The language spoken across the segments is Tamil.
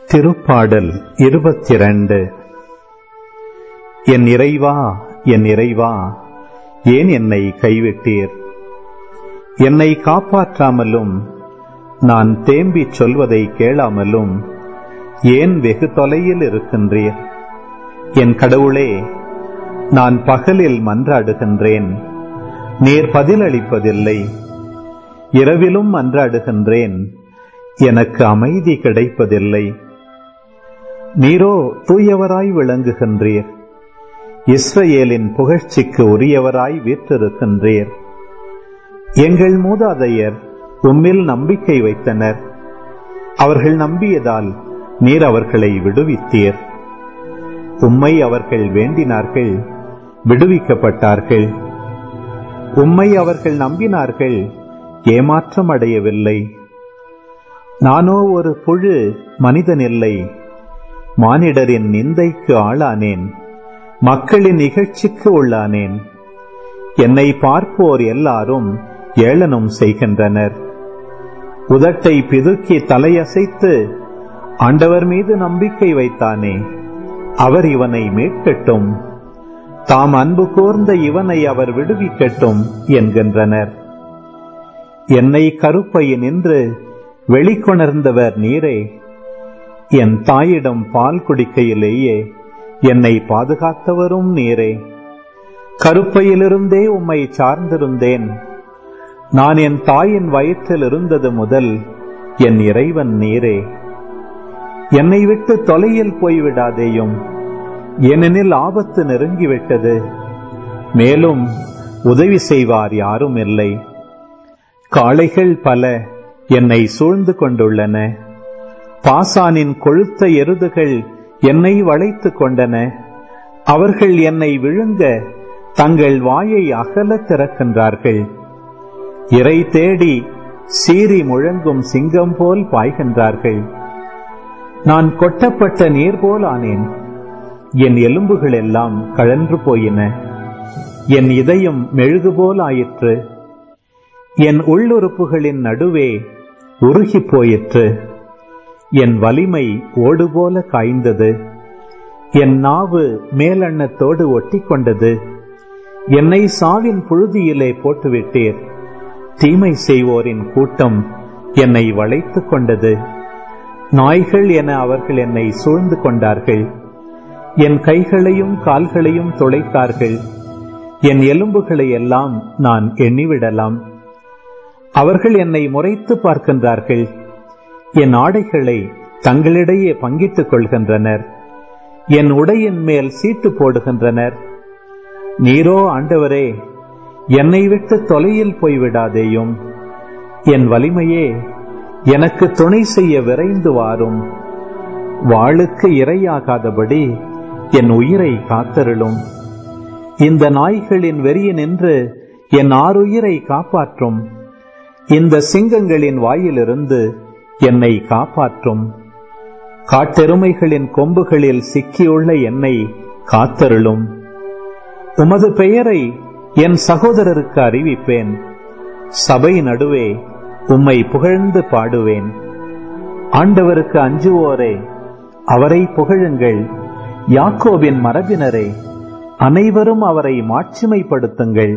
திருப்பாடல் இருபத்திரண்டு என் இறைவா என் இறைவா ஏன் என்னை கைவிட்டீர் என்னை காப்பாற்றாமலும் நான் தேம்பிச் சொல்வதை கேளாமலும் ஏன் வெகு தொலையில் இருக்கின்றீர் என் கடவுளே நான் பகலில் மன்றாடுகின்றேன் நீர் பதிலளிப்பதில்லை இரவிலும் மன்றாடுகின்றேன் எனக்கு அமைதி கிடைப்பதில்லை நீரோ தூயவராய் விளங்குகின்றீர் இஸ்ரவேலின் புகழ்ச்சிக்கு உரியவராய் வீற்றிருக்கின்றீர் எங்கள் மூதாதையர் உம்மில் நம்பிக்கை வைத்தனர் அவர்கள் நம்பியதால் நீர் அவர்களை விடுவித்தீர் உம்மை அவர்கள் வேண்டினார்கள் விடுவிக்கப்பட்டார்கள் உம்மை அவர்கள் நம்பினார்கள் ஏமாற்றம் அடையவில்லை நானோ ஒரு புழு மனிதனில்லை மானிடரின் நிந்தைக்கு ஆளானேன் மக்களின் இகழ்ச்சிக்கு உள்ளானேன் என்னை பார்ப்போர் எல்லாரும் ஏளனம் செய்கின்றனர் உதட்டை பிதுக்கி தலையசைத்து ஆண்டவர் மீது நம்பிக்கை வைத்தானே அவர் இவனை மீட்கட்டும் தாம் அன்பு கூர்ந்த இவனை அவர் விடுவிக்கட்டும் என்கின்றனர் என்னை கருப்பையினின்று வெளிக்கொணர்ந்தவர் நீரே என் தாயிடம் பால் குடிக்கையிலேயே என்னை பாதுகாத்தவரும் நீரே கருப்பையிலிருந்தே உம்மை சார்ந்திருந்தேன் நான் என் தாயின் வயிற்றில் இருந்தது முதல் என் இறைவன் நீரே என்னை விட்டு தொலையில் போய்விடாதேயும் ஏனெனில் ஆபத்து நெருங்கிவிட்டது மேலும் உதவி செய்வார் யாரும் இல்லை காளைகள் பல என்னை சூழ்ந்து கொண்டுள்ளன பாசானின் கொழுத்த எருதுகள் என்னை வளைத்துக் கொண்டன அவர்கள் என்னை விழுங்க தங்கள் வாயை அகல திறக்கின்றார்கள் இறை தேடி சீறி முழங்கும் சிங்கம் போல் பாய்கின்றார்கள் நான் கொட்டப்பட்ட நீர் போல் ஆனேன் என் எலும்புகள் எல்லாம் கழன்று போயின என் இதயம் மெழுகு போல் ஆயிற்று என் உள்ளுறுப்புகளின் நடுவே உருகி போயிற்று என் வலிமை ஓடு போல காய்ந்தது என் நாவு மேலெண்ணத்தோடு ஒட்டி கொண்டது என்னை சாவின் புழுதியிலே போட்டுவிட்டீர் தீமை செய்வோரின் கூட்டம் என்னை வளைத்துக் கொண்டது நாய்கள் என அவர்கள் என்னை சூழ்ந்து கொண்டார்கள் என் கைகளையும் கால்களையும் துளைத்தார்கள் என் எலும்புகளை எல்லாம் நான் எண்ணிவிடலாம் அவர்கள் என்னை முறைத்து பார்க்கின்றார்கள் என் ஆடைகளை தங்களிடையே பங்கிட்டுக் கொள்கின்றனர் என் உடையின் மேல் சீட்டு போடுகின்றனர் நீரோ ஆண்டவரே என்னை விட்டு தொலையில் போய்விடாதேயும் என் வலிமையே எனக்கு துணை செய்ய விரைந்து வாரும் வாளுக்கு இரையாகாதபடி என் உயிரை காத்தருளும் இந்த நாய்களின் வெறிய நின்று என் ஆறுயிரை காப்பாற்றும் இந்த சிங்கங்களின் வாயிலிருந்து என்னை காப்பாற்றும் காட்டெருமைகளின் கொம்புகளில் சிக்கியுள்ள என்னை காத்தருளும் உமது பெயரை என் சகோதரருக்கு அறிவிப்பேன் சபை நடுவே உம்மை புகழ்ந்து பாடுவேன் ஆண்டவருக்கு அஞ்சுவோரே அவரை புகழுங்கள் யாக்கோபின் மரபினரே அனைவரும் அவரை மாட்சிமைப்படுத்துங்கள்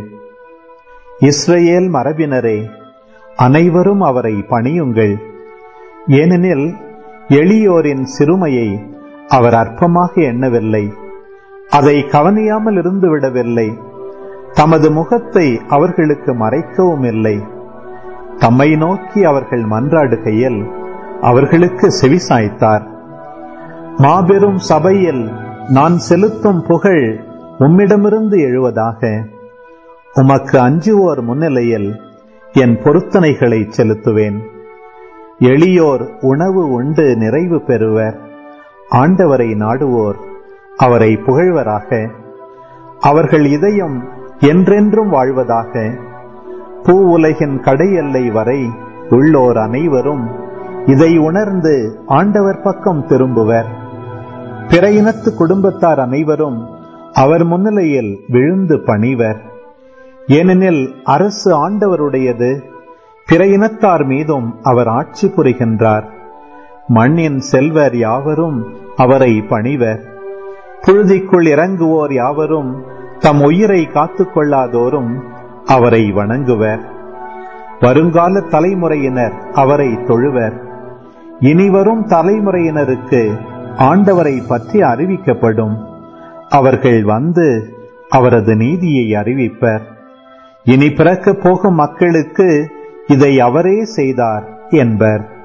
இஸ்ரேல் மரபினரே அனைவரும் அவரை பணியுங்கள் ஏனெனில் எளியோரின் சிறுமையை அவர் அற்பமாக எண்ணவில்லை அதை கவனியாமல் இருந்து விடவில்லை தமது முகத்தை அவர்களுக்கு மறைக்கவும் இல்லை தம்மை நோக்கி அவர்கள் மன்றாடுகையில் அவர்களுக்கு செவிசாய்த்தார் மாபெரும் சபையில் நான் செலுத்தும் புகழ் உம்மிடமிருந்து எழுவதாக உமக்கு அஞ்சுவோர் முன்னிலையில் என் பொருத்தனைகளை செலுத்துவேன் எளியோர் உணவு உண்டு நிறைவு பெறுவர் ஆண்டவரை நாடுவோர் அவரை புகழ்வராக அவர்கள் இதயம் என்றென்றும் வாழ்வதாக பூ உலகின் கடையெல்லை வரை உள்ளோர் அனைவரும் இதை உணர்ந்து ஆண்டவர் பக்கம் திரும்புவர் பிற இனத்து குடும்பத்தார் அனைவரும் அவர் முன்னிலையில் விழுந்து பணிவர் ஏனெனில் அரசு ஆண்டவருடையது பிற இனத்தார் மீதும் அவர் ஆட்சி புரிகின்றார் மண்ணின் செல்வர் யாவரும் அவரை பணிவர் புழுதிக்குள் இறங்குவோர் யாவரும் தம் உயிரை காத்துக் கொள்ளாதோரும் அவரை வணங்குவர் வருங்கால தலைமுறையினர் அவரை தொழுவர் இனிவரும் தலைமுறையினருக்கு ஆண்டவரை பற்றி அறிவிக்கப்படும் அவர்கள் வந்து அவரது நீதியை அறிவிப்பர் இனி பிறக்கப் போகும் மக்களுக்கு இதை அவரே செய்தார் என்பர்